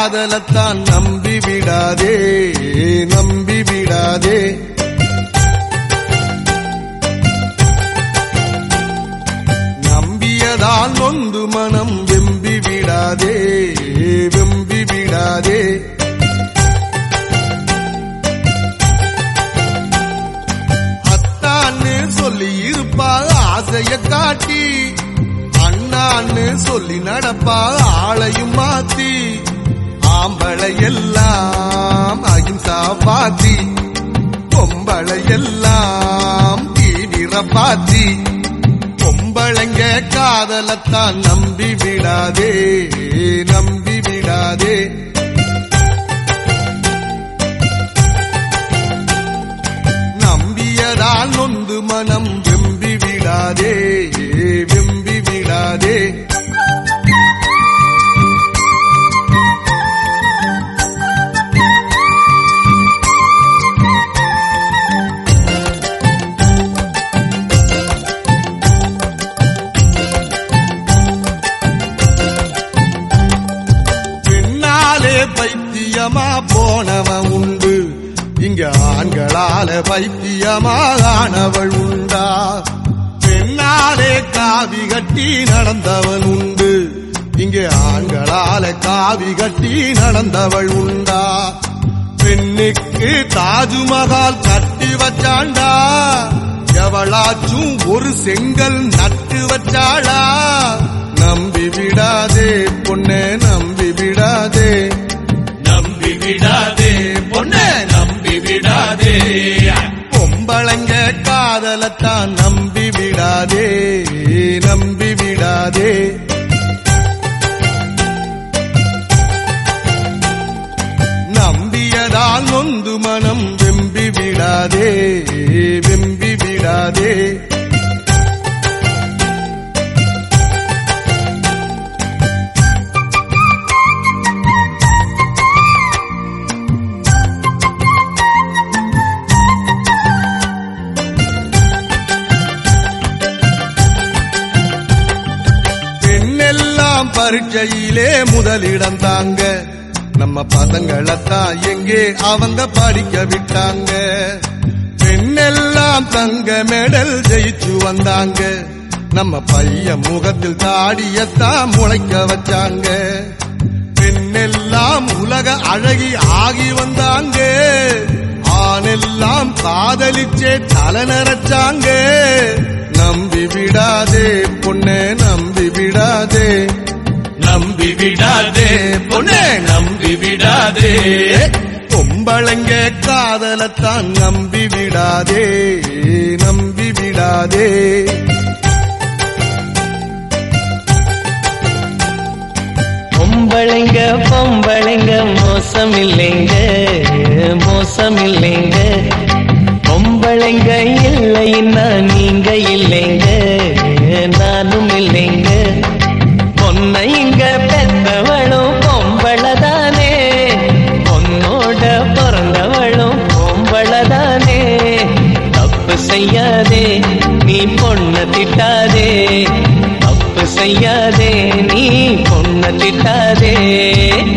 காதலத்தான் நம்பி விடாதே நம்பி விடாதே நம்பியதால் நொந்து மனம் வெம்பி விடாதே வெம்பி விடாதே அத்தான்னு சொல்லி இருப்பா ஆசைய காட்டி அண்ணான்னு சொல்லி நடப்பா ஆளையும் மாத்தி ஆம்பளை எல்லாம் அகிம்சா பாத்தி பொம்பளை எல்லாம் தீவிர பாத்தி பொம்பளைங்க காதலத்தான் நம்பி விடாதே நம்பி விடாதே நம்பியதால் நொந்து மனம் வெம்பி விடாதே வெம்பி விடாதே பெண்ணாலே பைத்தியமா போனவன் உண்டு இங்க ஆண்களால பைத்தியமா ஆனவள் உண்டா பெண்ணாலே காவி கட்டி நடந்தவன் உண்டு இங்கே ஆண்களால காவி கட்டி நடந்தவள் உண்டா பெண்ணுக்கு தாஜ்மஹால் கட்டி வச்சாண்டா எவளாச்சும் ஒரு செங்கல் நட்டு வச்சாளா நம்பி விடாதே பொண்ணே நம்பி விடாதே நம்பி விடாதே பொண்ணே நம்பி விடாதே பொம்பளைங்க காதலத்தான் நம்பி விடாதே நம்பி விடாதே நம்பியதால் நொந்து மனம் வெம்பி விடாதே வெம்பி விடாதே பெண்ணெல்லாம் பரீட்சையிலே முதலிடம் தாங்க நம்ம பசங்களத்தான் எங்கே அவங்க படிக்க விட்டாங்க பெண்ணெல்லாம் தங்க மெடல் ஜெயிச்சு வந்தாங்க நம்ம பையன் முகத்தில் தாடியத்தான் முளைக்க வச்சாங்க பெண்ணெல்லாம் உலக அழகி ஆகி வந்தாங்க ஆணெல்லாம் காதலிச்சே தலை நரைச்சாங்க நம்பி விடாதே பொண்ணே நம்பி விடாதே நம்பி விடாதே பொண்ணே நம்பி விடாதே பொம்பளைங்க காதலத்தான் நம்பி விடாதே நம்பி விடாதே பொம்பளைங்க பொம்பளைங்க மோசம் இல்லைங்க மோசம் இல்லைங்க பொம்பளைங்க இல்லைன்னா நீங்க இல்லைங்க நானும் இல்லைங்க பொன்னை இங்க பெத்தவளும் பொம்பளதானே பொன்னோட பிறந்தவளும் பொம்பளதானே தப்பு செய்யாதே நீ பொண்ண திட்டாதே தப்பு செய்யாதே நீ பொண்ண திட்டாதே